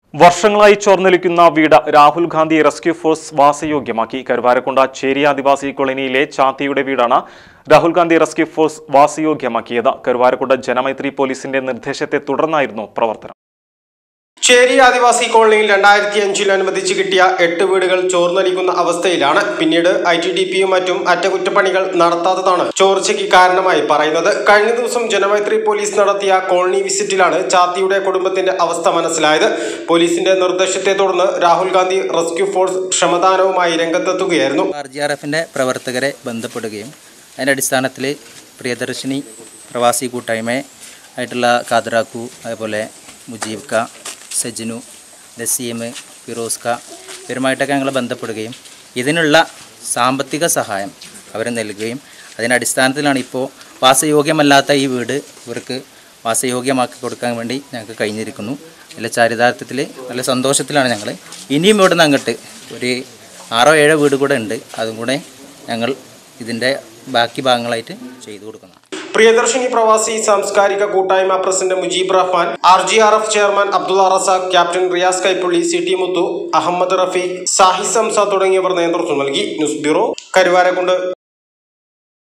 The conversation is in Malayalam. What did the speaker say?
വർഷങ്ങളായി ചോർന്നൊലിക്കുന്ന വീട് രാഹുൽ ഗാന്ധി റെസ്ക്യൂ ഫോഴ്സ് വാസയോഗ്യമാക്കി കരുവാരക്കുണ്ട ചേരി ആദിവാസി കോളനിയിലെ ചാത്തിയുടെ വീടാണ് രാഹുൽ ഗാന്ധി റെസ്ക്യൂ ഫോഴ്സ് വാസയോഗ്യമാക്കിയത് കരുവാരക്കുണ്ട ജനമൈത്രി പോലീസിന്റെ നിർദ്ദേശത്തെ തുടർന്നായിരുന്നു പ്രവർത്തനം ചേരി ആദിവാസി കോളനിയിൽ രണ്ടായിരത്തി അഞ്ചിൽ അനുവദിച്ച് കിട്ടിയ എട്ട് വീടുകൾ ചോർന്നൊലിക്കുന്ന അവസ്ഥയിലാണ് പിന്നീട് ഐ ടി ഡി പിയും മറ്റും അറ്റകുറ്റപ്പണികൾ നടത്താത്തതാണ് ചോർച്ചയ്ക്ക് കാരണമായി പറയുന്നത് കഴിഞ്ഞ ദിവസം ജനമൈത്രി പോലീസ് നടത്തിയ കോളനി വിസിറ്റിലാണ് ചാത്തിയുടെ കുടുംബത്തിന്റെ അവസ്ഥ മനസ്സിലായത് പോലീസിന്റെ നിർദ്ദേശത്തെ തുടർന്ന് രാഹുൽ ഗാന്ധി റെസ്ക്യൂ ഫോഴ്സ് ക്ഷമദാനവുമായി രംഗത്തെത്തുകയായിരുന്നു ആർ ജി ആർ എഫിൻ്റെ പ്രവർത്തകരെ ബന്ധപ്പെടുകയും അതിൻ്റെ അടിസ്ഥാനത്തിൽ പ്രിയദർശിനി പ്രവാസി കൂട്ടായ്മ ആയിട്ടുള്ള കാദറാക്കു അതേപോലെ മുജീബ് ക സജിനു നസീം ഫിറോസ് ക ഇവരുമായിട്ടൊക്കെ ഞങ്ങൾ ബന്ധപ്പെടുകയും ഇതിനുള്ള സാമ്പത്തിക സഹായം അവർ നൽകുകയും അതിൻ്റെ അടിസ്ഥാനത്തിലാണ് ഇപ്പോൾ വാസയോഗ്യമല്ലാത്ത ഈ വീട് ഇവർക്ക് വാസയോഗ്യമാക്കി കൊടുക്കാൻ വേണ്ടി ഞങ്ങൾക്ക് കഴിഞ്ഞിരിക്കുന്നു നല്ല ചാരിതാർത്ഥ്യത്തിൽ നല്ല സന്തോഷത്തിലാണ് ഞങ്ങൾ ഇനിയും ഇവിടുന്ന് അങ്ങോട്ട് ഒരു ആറോ ഏഴോ വീട് കൂടെ ഉണ്ട് അതും കൂടെ ഞങ്ങൾ ഇതിൻ്റെ ബാക്കി ഭാഗങ്ങളായിട്ട് ചെയ്തു കൊടുക്കുന്നു പ്രിയദർശിനി പ്രവാസി സാംസ്കാരിക കൂട്ടായ്മ president Mujeeb Rahman R G R F chairman Abdulla Razak captain Riyas Kaippally C T Muthu Ahammed Rafeeq Sahi സംസ തുടങ്ങിയവർ നേതൃത്വം നൽകി ന്യൂസ് ബ്യൂറോ കരുവാരക്കുണ്ട്